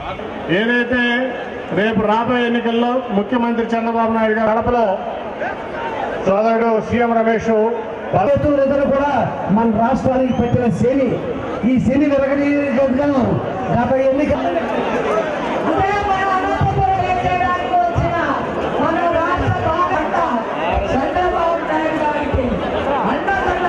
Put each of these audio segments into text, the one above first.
ఏదైతే రేపు రాబోయే ఎన్నికల్లో ముఖ్యమంత్రి చంద్రబాబు నాయుడు గారు గడపలో సోదరుడు సీఎం రమేష్ ప్రభుత్వం కూడా మన రాష్ట్రానికి పెట్టిన శని ఈ శని వెలగడీయగలను గత ఎన్నిక అంటే మన అనంతపురం ఏం చేయడానికి వచ్చిన మన రాష్ట్ర బాధ్యత చంద్రబాబు నాయుడు గారికి అండదండ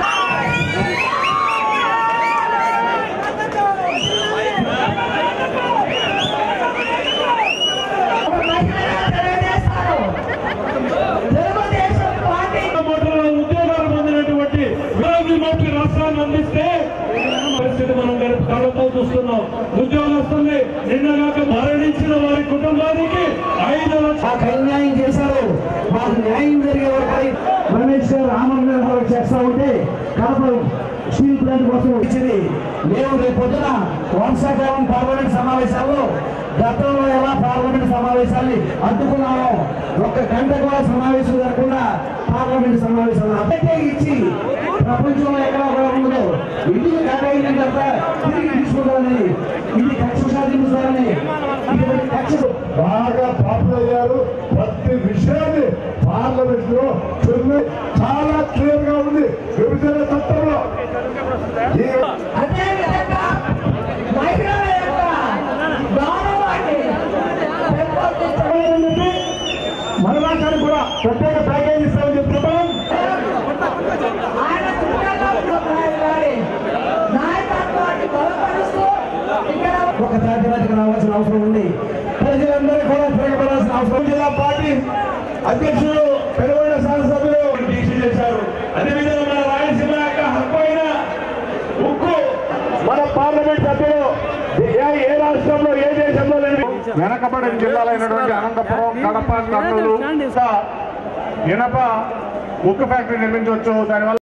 ఒక మహిళగా తెలియజేస్తాను. తెలుగుదేశం పార్టీ మోటార్ల ఉద్యోగాలు పొందినటువంటి విరాగి మోటార్ రాష్ట్రాన్ని అందిస్తే పరిస్థితి మనం రేపు కళ్ళతో చూస్తున్నాం ఉద్యోగస్తుల్ని నిన్నగాక మరణించిన వారి కుటుంబానికి ఐదు లక్షల మాకు అన్యాయం చేశారు మాకు న్యాయం జరిగే వరకు రమేష్ గారు రామన్ చేస్తా ఉంటే కడప స్టీల్ ప్లాంట్ కోసం ఇచ్చింది మేము రేపు పొద్దున వర్షాకాలం పార్లమెంట్ సమావేశాల్లో గతంలో ఎలా పార్లమెంట్ సమావేశాన్ని అడ్డుకున్నామో ఒక్క గంట కూడా సమావేశం జరగకుండా పార్లమెంట్ సమావేశాలు అప్పటికే ఇచ్చి ప్రపంచంలో ఎక్కడ కూడా ఉండదు ఇంటికి గంట అయిన తర్వాత తిరిగి తీసుకుంటామని ఇది కక్ష సాధించాలని ఇటువంటి కక్ష బాగా పాపులర్ అయ్యారు ప్రతి విషయాన్ని పార్లమెంట్ లో కొన్ని చాలా క్లియర్ గా ఉంది విభజన చట్టంలో ఈ అదేవిధంగా మహిళల యొక్క గౌరవాన్ని పెంపొందించడం మన రాష్ట్రానికి కూడా ప్రత్యేక ప్యాకేజ్ ఇస్తామని చెప్తున్నాం ఆయన చంద్రబాబు నాయుడు గారి నాయకత్వాన్ని బలపరుస్తూ ఇక్కడ ఒక తాటికి రావాల్సిన అవసరం ఉంది ప్రజలందరూ కూడా తిరగబడాల్సిన అవసరం జిల్లా పార్టీ అధ్యక్షులు పెరుగొండ శాసనసభ్యులు దీక్ష చేశారు అదేవిధంగా మన రాయలసీమ యొక్క హక్కు అయిన ఉక్కు మన పార్లమెంట్ సభ్యులు ఏ- ఏ రాష్ట్రంలో ఏ దేశంలో లేని వెనకబడిన జిల్లాలైనటువంటి అనంతపురం కడప కర్నూలు ఇంకా ఇనప ఉక్కు ఫ్యాక్టరీ నిర్మించవచ్చు దానివల్ల